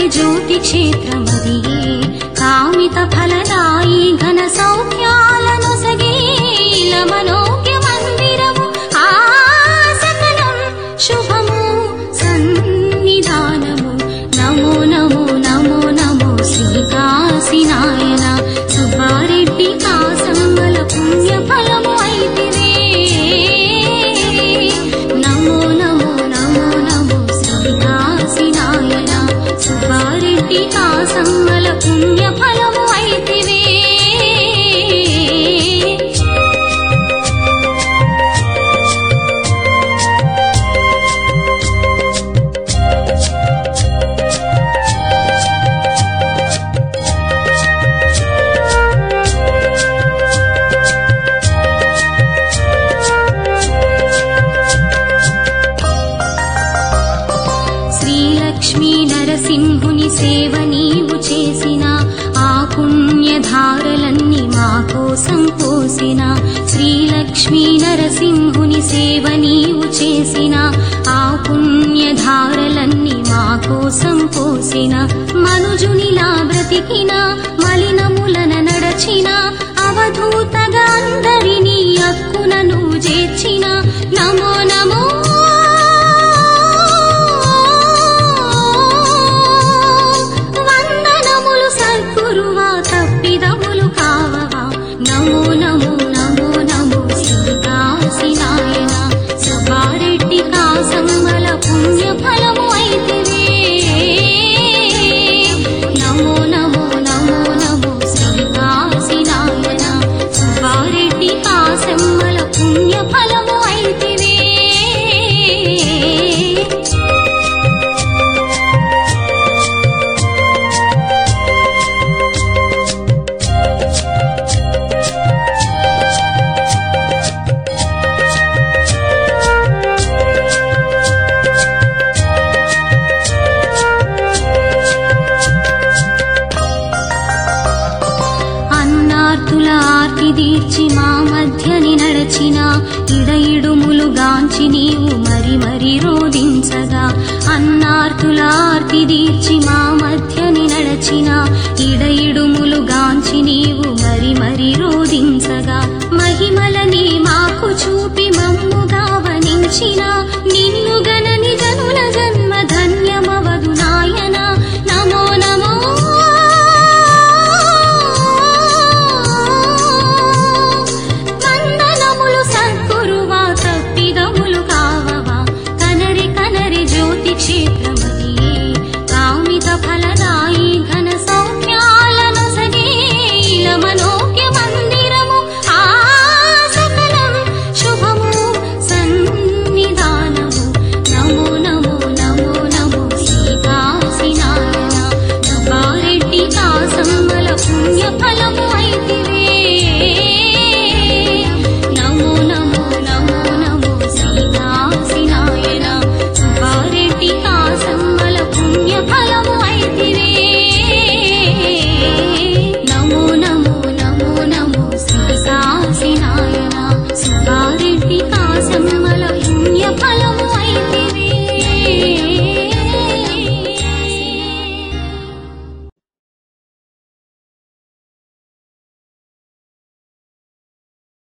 జ్యోతి క్షేత్రమదియే కామిత ఫలదాయి ఘన సౌఖ్యాలను సగే మనోజ్ఞ మందిరము ఆ సకలం శుభము సన్నిధానము నమో నమో నమో నమో శ్రీకాశినాయన సుబ్బారెడ్డి కాసమ్మల పుణ్య ఫలము అయితివే నమో నమో నమో నమో శ్రీకాశినాయన సుబ్బారెడ్డి కాసమ్మల పుణ్య ఫలము అయితివే శ్రీలక్ష్మీ నరసింహుని సేవ నీవు చేసిన ఆ పుణ్యధారలన్నీ మా కోసం పోసిన శ్రీలక్ష్మీ నరసింహుని సేవ నీవు చేసిన ఆ పుణ్యధారలన్నీ మా కోసం పోసిన మనుజునిలా బ్రతికిన మలినములన నడచిన అవధూతగా అందరినీ అక్కునను చేర్చిన నమో నమో వందనములు సద్గురువా తప్పిదములు కావవా నమో నమో నమో నమో శ్రీకాశినాయన సుబ్బారెడ్డి కాసమ్మల పుణ్య ఫలము అయితివే నమో నమో నమో నమో శ్రీకాశినాయన సుబ్బారెడ్డి కాసమ్మల పుణ్య ఫలము అయితివే అన్నార్తుల ఆర్తి తీర్చి మా మధ్యని నడచిన ఇడయిడుములు గాంచి నీవు మరి మరి రోధించగా అన్నార్తుల ఆర్తి తీర్చి మా మధ్యని నడచిన ఇడయిడుములు